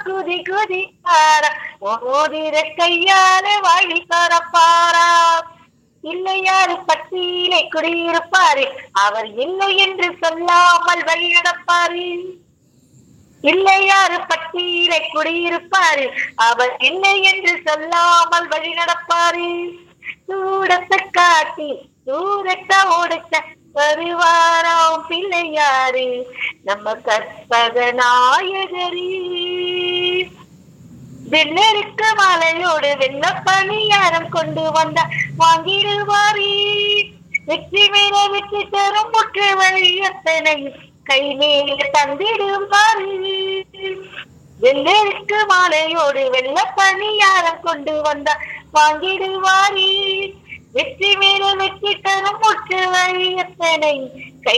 குதி குதி பாரா மோதிர கையால வாழி பரப்பாரா இல்லையாரு பட்டியலை குடியிருப்பாரு அவர் இல்லை என்று சொல்லாமல் வழி நடப்பாரு இல்லையாரு பட்டியலை குடியிருப்பாரு அவர் இல்லை என்று சொல்லாமல் வழி நடப்பாரு தூடத்தை காட்டி தூரத்தை ஓடுத்த வருவாராம் பிள்ளையாரு நம்ம கற்பக நாயகரி வெள்ளருக்கு மாலையோடு வெள்ள பணியாரம் கொண்டு வந்த வாங்கிடுவாரி வெற்றி மேல வெற்றி தரும் முற்று வழி எத்தனை கை மேல தந்திடுவாரி வெள்ளருக்கு மாலையோடு வெள்ள பணியாரம் கொண்டு வந்த வாங்கிடுவாரி வெற்றி மேல வெற்றி தரும் முற்று வழி எத்தனை கை